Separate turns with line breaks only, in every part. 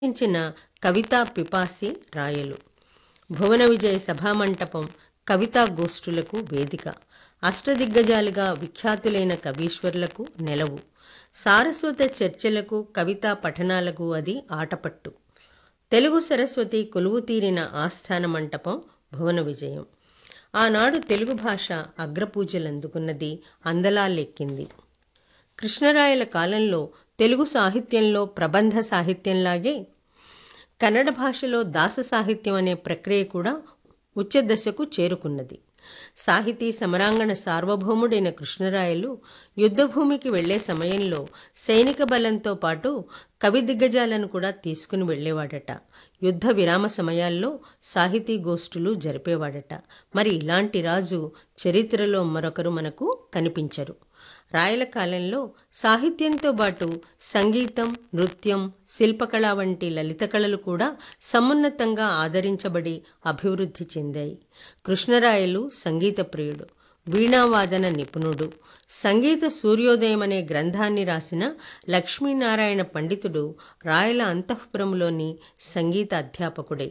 రచించిన కవితా పిపాసి రాయలు భువన విజయ సభామంటపం కవితా గోష్ఠులకు వేదిక అష్టదిగ్గజాలుగా విఖ్యాతులైన కవీశ్వరులకు నెలవు సారస్వత చర్చలకు కవితా పఠనాలకు అది ఆటపట్టు తెలుగు సరస్వతి కొలువు తీరిన ఆస్థాన మంటపం భువన విజయం ఆనాడు తెలుగు భాష అగ్రపూజలందుకున్నది అందలాలెక్కింది కృష్ణరాయల కాలంలో తెలుగు సాహిత్యంలో ప్రబంధ సాహిత్యంలాగే కన్నడ భాషలో దాస సాహిత్యం అనే ప్రక్రియ కూడా ఉచ్చదశకు చేరుకున్నది సాహితీ సమరాంగణ సార్వభౌముడైన కృష్ణరాయలు యుద్ధభూమికి వెళ్లే సమయంలో సైనిక బలంతో పాటు కవి దిగ్గజాలను కూడా తీసుకుని వెళ్ళేవాడట యుద్ధ విరామ సమయాల్లో సాహితీ గోష్ఠులు జరిపేవాడట మరి ఇలాంటి రాజు చరిత్రలో మరొకరు మనకు కనిపించరు రాయల కాలంలో సాహిత్యంతో పాటు సంగీతం నృత్యం శిల్పకళ వంటి లలిత కళలు కూడా సమున్నతంగా ఆదరించబడి అభివృద్ధి చెందాయి కృష్ణరాయలు సంగీత ప్రియుడు వీణావాదన నిపుణుడు సంగీత సూర్యోదయం అనే గ్రంథాన్ని రాసిన లక్ష్మీనారాయణ పండితుడు రాయల అంతఃపురంలోని సంగీత అధ్యాపకుడే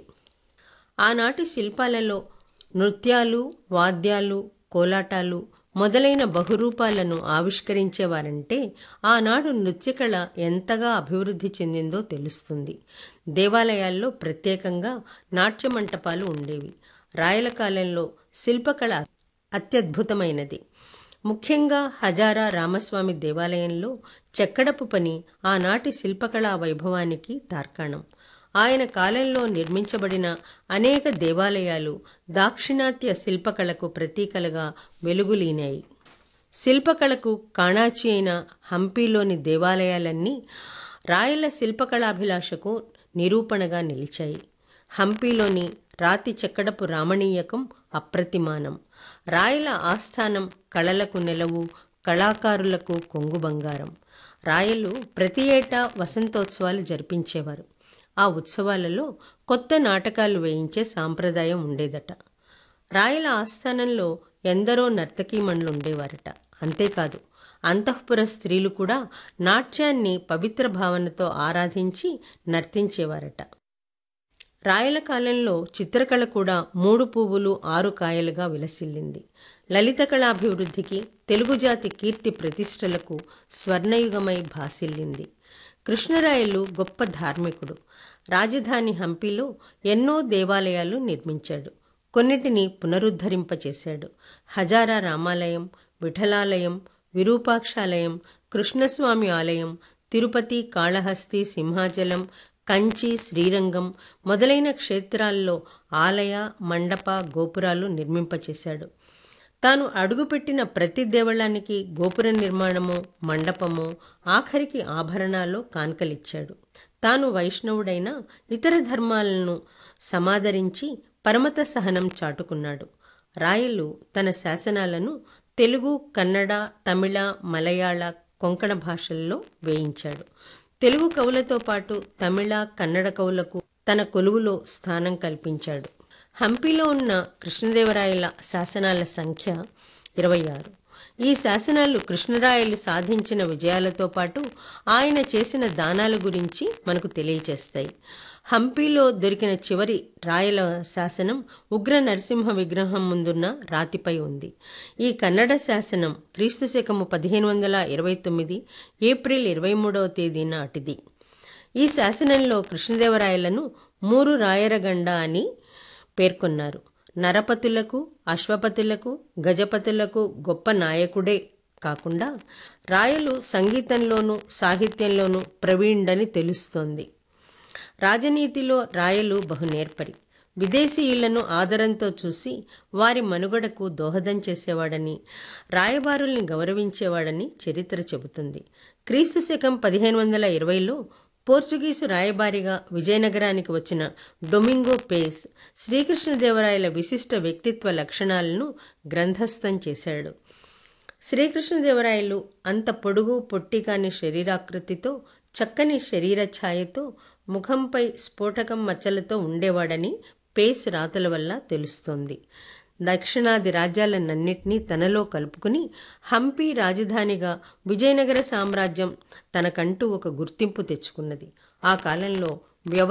ఆనాటి శిల్పాలలో నృత్యాలు వాద్యాలు కోలాటాలు మొదలైన బహురూపాలను ఆవిష్కరించేవారంటే ఆనాడు నృత్యకళ ఎంతగా అభివృద్ధి చెందిందో తెలుస్తుంది దేవాలయాల్లో ప్రత్యేకంగా నాట్య మంటపాలు ఉండేవి రాయల కాలంలో శిల్పకళ అత్యద్భుతమైనది ముఖ్యంగా హజారా రామస్వామి దేవాలయంలో చెక్కడపు పని ఆనాటి శిల్పకళా వైభవానికి తార్కాణం ఆయన కాలంలో నిర్మించబడిన అనేక దేవాలయాలు దాక్షిణాత్య శిల్పకళకు ప్రతీకలుగా వెలుగులీనాయి శిల్పకళకు కాణాచి అయిన హంపీలోని దేవాలయాలన్నీ రాయల శిల్పకళాభిలాషకు నిరూపణగా నిలిచాయి హంపీలోని రాతి చెక్కడపు రామణీయకం అప్రతిమానం రాయల ఆస్థానం కళలకు నెలవు కళాకారులకు కొంగు బంగారం రాయలు ప్రతి ఏటా వసంతోత్సవాలు జరిపించేవారు ఆ ఉత్సవాలలో కొత్త నాటకాలు వేయించే సాంప్రదాయం ఉండేదట రాయల ఆస్థానంలో ఎందరో నర్తకీమణులు ఉండేవారట అంతేకాదు అంతఃపుర స్త్రీలు కూడా నాట్యాన్ని పవిత్ర భావనతో ఆరాధించి నర్తించేవారట రాయల కాలంలో చిత్రకళ కూడా మూడు పువ్వులు ఆరు కాయలుగా విలసిల్లింది లలిత కళాభివృద్ధికి తెలుగు జాతి కీర్తి ప్రతిష్టలకు స్వర్ణయుగమై భాసిల్లింది కృష్ణరాయలు గొప్ప ధార్మికుడు రాజధాని హంపీలో ఎన్నో దేవాలయాలు నిర్మించాడు కొన్నిటిని పునరుద్ధరింపచేశాడు హజారా రామాలయం విఠలాలయం విరూపాక్షాలయం కృష్ణస్వామి ఆలయం తిరుపతి కాళహస్తి సింహాచలం కంచి శ్రీరంగం మొదలైన క్షేత్రాల్లో ఆలయ మండప గోపురాలు నిర్మింపచేశాడు తాను అడుగుపెట్టిన ప్రతి దేవళానికి గోపుర నిర్మాణము మండపము ఆఖరికి ఆభరణాలు కాన్కలిచ్చాడు తాను వైష్ణవుడైన ఇతర ధర్మాలను సమాదరించి పరమత సహనం చాటుకున్నాడు రాయలు తన శాసనాలను తెలుగు కన్నడ తమిళ మలయాళ కొంకణ భాషల్లో వేయించాడు తెలుగు కవులతో పాటు తమిళ కన్నడ కవులకు తన కొలువులో స్థానం కల్పించాడు హంపీలో ఉన్న కృష్ణదేవరాయల శాసనాల సంఖ్య ఇరవై ఆరు ఈ శాసనాలు కృష్ణరాయలు సాధించిన విజయాలతో పాటు ఆయన చేసిన దానాల గురించి మనకు తెలియచేస్తాయి హంపీలో దొరికిన చివరి రాయల శాసనం ఉగ్ర నరసింహ విగ్రహం ముందున్న రాతిపై ఉంది ఈ కన్నడ శాసనం క్రీస్తు శకము పదిహేను వందల ఇరవై తొమ్మిది ఏప్రిల్ ఇరవై మూడవ తేదీ నాటిది ఈ శాసనంలో కృష్ణదేవరాయలను మూరు రాయరగండ అని పేర్కొన్నారు నరపతులకు అశ్వపతులకు గజపతులకు గొప్ప నాయకుడే కాకుండా రాయలు సంగీతంలోనూ సాహిత్యంలోనూ ప్రవీణుడని తెలుస్తోంది రాజనీతిలో రాయలు బహునేర్పరి విదేశీయులను ఆదరంతో చూసి వారి మనుగడకు దోహదం చేసేవాడని రాయబారుల్ని గౌరవించేవాడని చరిత్ర చెబుతుంది క్రీస్తు శకం పదిహేను వందల ఇరవైలో పోర్చుగీసు రాయబారిగా విజయనగరానికి వచ్చిన డొమింగో పేస్ శ్రీకృష్ణదేవరాయల విశిష్ట వ్యక్తిత్వ లక్షణాలను గ్రంథస్థం చేశాడు శ్రీకృష్ణదేవరాయలు అంత పొడుగు పొట్టి కాని శరీరాకృతితో చక్కని శరీర ఛాయతో ముఖంపై స్ఫోటకం మచ్చలతో ఉండేవాడని పేస్ రాతల వల్ల తెలుస్తోంది దక్షిణాది రాజ్యాలన్నింటినీ తనలో కలుపుకుని హంపి రాజధానిగా విజయనగర సామ్రాజ్యం తనకంటూ ఒక గుర్తింపు తెచ్చుకున్నది ఆ కాలంలో వ్యవ